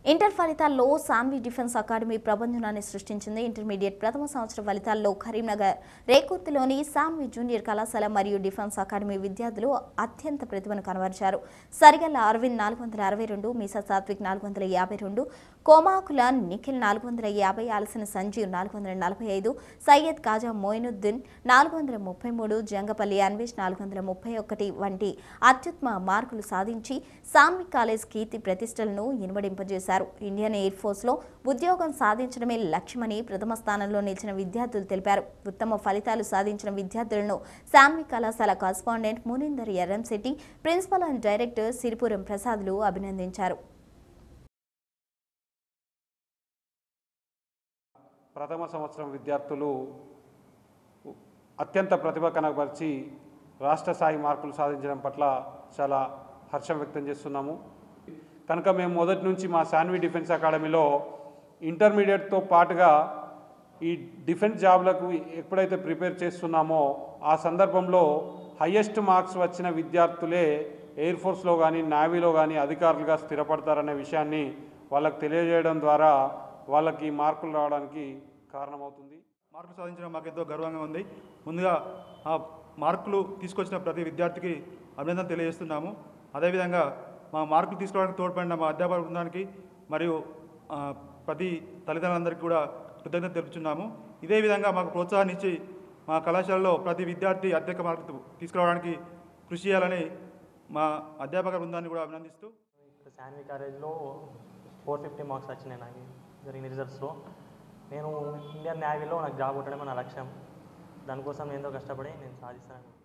inter ఫలితాల్లో Saanvi defence academy ప్రభంజనాన్ని సృష్టించింది intermediate ప్రథమ సంవత్సర ఫలితాల్లో కరీంనగర్ రేకుర్తిలోని సాన్వి జూనియర్ కళాశాల మరియు డిఫెన్స్ అకాడమీ విద్యార్థులు అత్యంత ప్రతిభను కనబరిచారు సరిగల్ల అరవింద్ నాలుగు వందల అరవై రెండు మీసా సాత్విక్ నాలుగు వందల యాభై రెండు కోమాకుల నిఖిల్ నాలుగు వందల యాభై ఆలసిన సంజీవ్ నాలుగు వందల నలభై ఐదు సయ్యద్ కాజా మోయినుద్దీన్ నాలుగు వందల ముప్పై మూడు జంగపల్లి అన్వేష్ నాలుగు వందల ముప్పై ఒకటి వంటి అత్యుత్తమ మార్కులు సాధించి సాన్వి కాలేజ్ కీర్తి ప్రతిష్టలను ఇనుమడింపజేశారు ఇండియన్ ఎయిర్ ఫోర్స్లో ఉద్యోగం సాధించడమే లక్ష్యమని ప్రథమ స్థానంలో నిలిచిన విద్యార్థులు తెలిపారు ఉత్తమ ఫలితాలు సాధించిన విద్యార్థులను సాన్వి కళాశాల correspondent Munindar Erramsetty principal and director Siripuram ప్రసాద్లు అభినందించారు ప్రథమ సంవత్సరం విద్యార్థులు అత్యంత ప్రతిభ కనబరిచి రాష్ట్ర స్థాయి మార్కులు సాధించడం పట్ల చాలా హర్షం వ్యక్తం చేస్తున్నాము కనుక మేము మొదటి నుంచి మా శాన్వి డిఫెన్స్ అకాడమీలో ఇంటర్మీడియట్తో పాటుగా ఈ డిఫెన్స్ జాబ్లకు ఎప్పుడైతే ప్రిపేర్ చేస్తున్నామో ఆ సందర్భంలో హయ్యెస్ట్ మార్క్స్ వచ్చిన విద్యార్థులే ఎయిర్ ఫోర్స్లో కానీ నావీలో కానీ అధికారులుగా స్థిరపడతారనే విషయాన్ని వాళ్ళకు తెలియజేయడం ద్వారా వాళ్ళకి మార్కులు రావడానికి కారణమవుతుంది మార్కులు సాధించడం మాకు ఎంతో గర్వంగా ఉంది ముందుగా ఆ మార్కులు తీసుకొచ్చిన ప్రతి విద్యార్థికి అభినందన తెలియజేస్తున్నాము అదేవిధంగా మా మార్కులు తీసుకోవడానికి తోడ్పడిన మా అధ్యాపక బృందానికి మరియు ఆ, ప్రతి తల్లిదండ్రులందరికీ కూడా కృతజ్ఞత తెలుపుతున్నాము ఇదే విధంగా మాకు ప్రోత్సాహాన్ని ఇచ్చి మా కళాశాలలో ప్రతి విద్యార్థి అత్యధిక మార్కులు తీసుకురావడానికి కృషి చేయాలని మా అధ్యాపక బృందాన్ని కూడా అభినందిస్తూ ఇక్కడ శాన్వి కాలేజ్లో ఫోర్ ఫిఫ్టీ మార్క్స్ వచ్చినాయి నాకు జరిగిన రిజల్ట్స్లో నేను ఇండియన్ నేవీలో నాకు జాబ్ కొట్టడమే నా లక్ష్యం దానికోసం నేను ఎంతో కష్టపడి నేను సాధిస్తాను